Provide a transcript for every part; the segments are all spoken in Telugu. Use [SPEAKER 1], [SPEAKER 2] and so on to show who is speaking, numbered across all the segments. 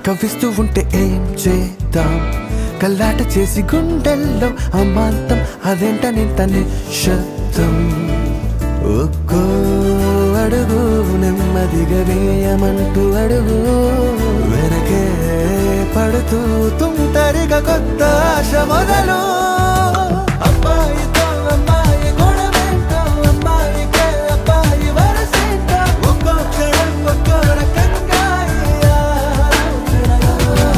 [SPEAKER 1] కవ్విస్తూ ఉంటే ఏం చేద్దాం కల్లాట చేసి గుండెల్లో అమాంతం అదేంటనింత నిశ్శబ్దం ఒక్కో అడుగు నెమ్మదిగా వేయమంటూ అడుగు వెనకే పడుతూ తుంటరిగా కొత్త ఆశ మొదలు అమ్మాయితో అమ్మాయి గొడవేంటో అమ్మాయికే అబ్బాయి వరసేంటో ఒక్కో క్షణం ఒక్కో రకంగా ఈ ఆలోచనలు.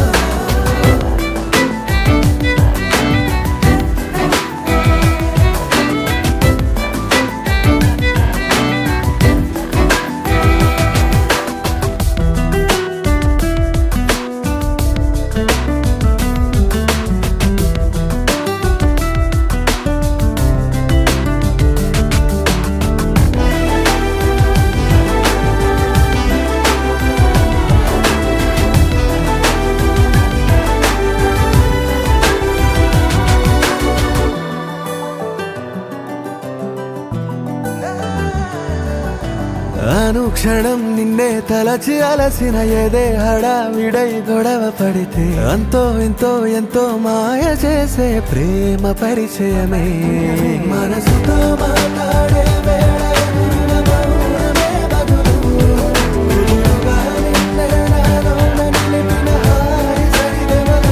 [SPEAKER 1] అనుక్షణం నిన్నే తలచి అలసిన ఏదే హడావిడై గొడవ పడితే అంతో ఎంతో ఎంతో మాయ చేసే ప్రేమ పరిచయమే మనసుతో మాట్లాడే వేళ ఎదురున మౌనమే బదులు. ఎదురుగా నిన్నే నాలోన నిలిపిన హాయి సరిగమలు.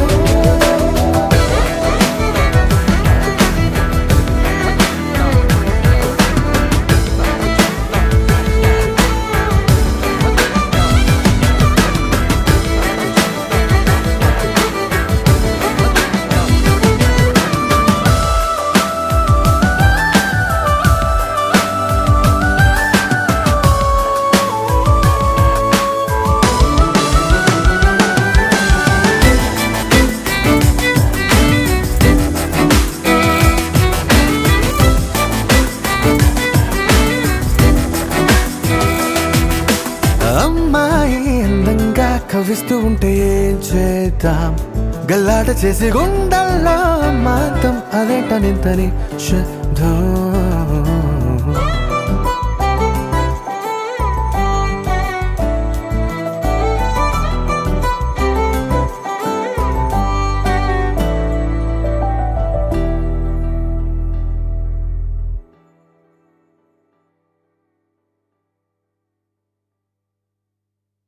[SPEAKER 1] అమ్మాయి అందంగా కవిస్తూ ఉంటే ఏం చేద్దాం గల్లాట చేసి గుండెల్లో మాతం అదేంటనింతని శబ్దం